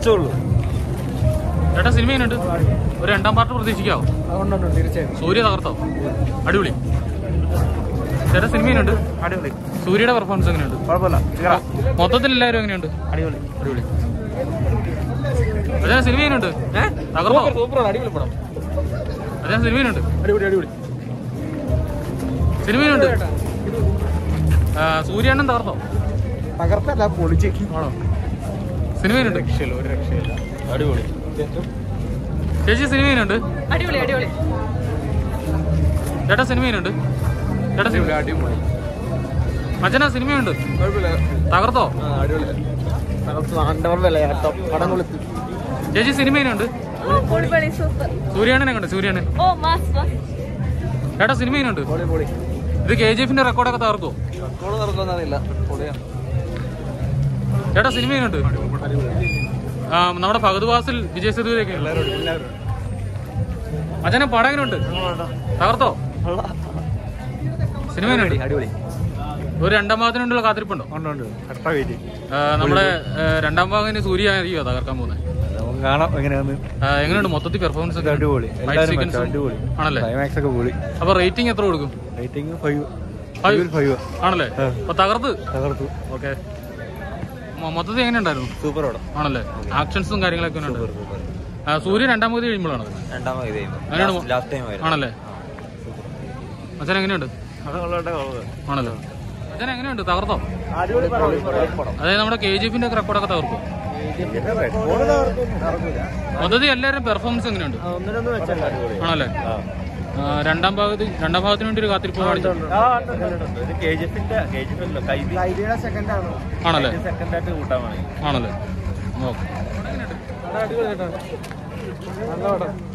കുറച്ചേ ഉള്ളൂ ചേട്ടാ സിനിമ എങ്ങനെയുണ്ട് ഒരു രണ്ടാം പാർട്ട് പ്രതീക്ഷിക്കാവോ അതുകൊണ്ടുണ്ട് തീർച്ചയായും സൂര്യ തകർത്തോ അടിപൊളി ചേട്ടാ സിനിമ എങ്ങനെയുണ്ട് അടിപൊളി സൂര്യയുടെ പെർഫോമൻസ് എങ്ങനെയുണ്ട് കുഴപ്പമില്ല മൊത്തത്തിൽ എല്ലാവരും എങ്ങനെയുണ്ട് അടിപൊളി അടിപൊളി അതെ സിനിമ എങ്ങനെയുണ്ട് തകർത്തോ സൂപ്പർ അടിപൊളി പടം അതെ സിനിമ എങ്ങനെയുണ്ട് അടിപൊളി അടിപൊളി സിനിമ എങ്ങനെയുണ്ട് ആ, സൂര്യണ്ണൻ തകർത്തോ തകർത്തല്ല പൊളിച്ചേക്ക് ആണോ സിനിമ എങ്ങനെയുണ്ട് രക്ഷയില്ല ഒരു രക്ഷയില്ല അടിപൊളി ചേച്ചി സിനിമ എങ്ങനെയുണ്ട് അടിപൊളി അടിപൊളി ചേട്ടാ സിനിമ എങ്ങനെയുണ്ട് ചേട്ടാ സിനിമ അടിപൊളി മച്ചനാ സിനിമയുണ്ട് കുഴപ്പമില്ല തകർത്തോ അടിപൊളി തകർത്ത് ആണ്ടവർ വിലയാട്ടം പടം കൊളുത്തി ചേച്ചി സിനിമ എങ്ങനെയുണ്ട് ഓ പൊളിപൊളി സൂപ്പർ സൂര്യാണനെ കണ്ട് സൂര്യാണൻ ഓ മാസ് മാസ് ചേട്ടാ സിനിമ എങ്ങനെയുണ്ട് പൊളി പൊളി ഇത് കെ ജി എഫിന്റെ റെക്കോർഡൊക്കെ തകർക്കോ കോള് നടക്കുന്നറിയില്ല പൊളിയാ ചേട്ടാ സിനിമ എങ്ങനെയുണ്ട് ആ, നമ്മുടെ ഫഹദ് വാസിൽ വിജയ് സേതുപതിയൊക്കെ അച്ഛനെ പടം എങ്ങനെയുണ്ട് തകർത്തോ സിനിമ എങ്ങനെയുണ്ട് അടിപൊളി ഒരു രണ്ടാം ഭാഗത്തിനുള്ള കാത്തിരിപ്പുണ്ടോ ഉണ്ട് ഉണ്ട് കട്ട വെയിറ്റ് ആ, നമ്മുടെ ആ, രണ്ടാം ഭാഗത്തിന് സൂര്യ ആയിരിക്കുമോ തകർക്കാൻ പോകുന്നത് നമുക്ക് കാണാം എങ്ങനെയാന്ന് എങ്ങനെയുണ്ട് മൊത്തത്തിൽ പെർഫോമൻസ് ഒക്കെ അടിപൊളി Fight എല്ലാവരും sequence ഉം അടിപൊളി ആണല്ലേ ക്ലൈമാക്സ് ഒക്കെ പൊളി അപ്പൊ റേറ്റിംഗ് എത്ര കൊടുക്കും റേറ്റിംഗ് ഫൈവ് Five? ഫൈവ് ആണല്ലേ ആ. അപ്പൊ തകർത്ത് തകർത്തു ഓക്കെ മൊത്തത്തിൽ എങ്ങനെ ഉണ്ടായിരുന്നു സൂപ്പർ പടം ആണല്ലേ ആക്ഷൻസും കാര്യങ്ങളൊക്കെ ഉണ്ട് ആ, സൂര്യ രണ്ടാം പകുതി കഴിയുമ്പോഴാണ് രണ്ടാമത് അങ്ങനെയാണ് മോ- ലാസ്റ്റ് ടൈം ആണല്ലേ അച്ഛൻ എങ്ങനെയുണ്ട് ആണല്ലോ അച്ഛൻ എങ്ങനെയുണ്ട് തകർത്തോ അടിപൊളി അതായത് നമ്മുടെ കെ ജി എഫിന്റെ ഒക്കെ റെക്കോർഡൊക്കെ തകർക്കും മൊത്തത്തിൽ എല്ലാവരും പെർഫോമൻസ് എങ്ങനെയുണ്ട് ഒന്നിനൊന്നും വെച്ചല്ല അടിപൊളി ആണല്ലേ ആ, രണ്ടാം ഭാഗത്ത് രണ്ടാം ഭാഗത്തിന് വേണ്ടി ഒരു കാത്തിരിപ്പ് കാണിച്ചു ഐഡിയുടെ സെക്കൻഡ് ആണ് ആണല്ലേ സെക്കൻഡ് ആയിട്ട് കൂട്ടാൻ വേണമെങ്കിൽ ആണല്ലേ ഓക്കെ അടിപൊളി നല്ല പടം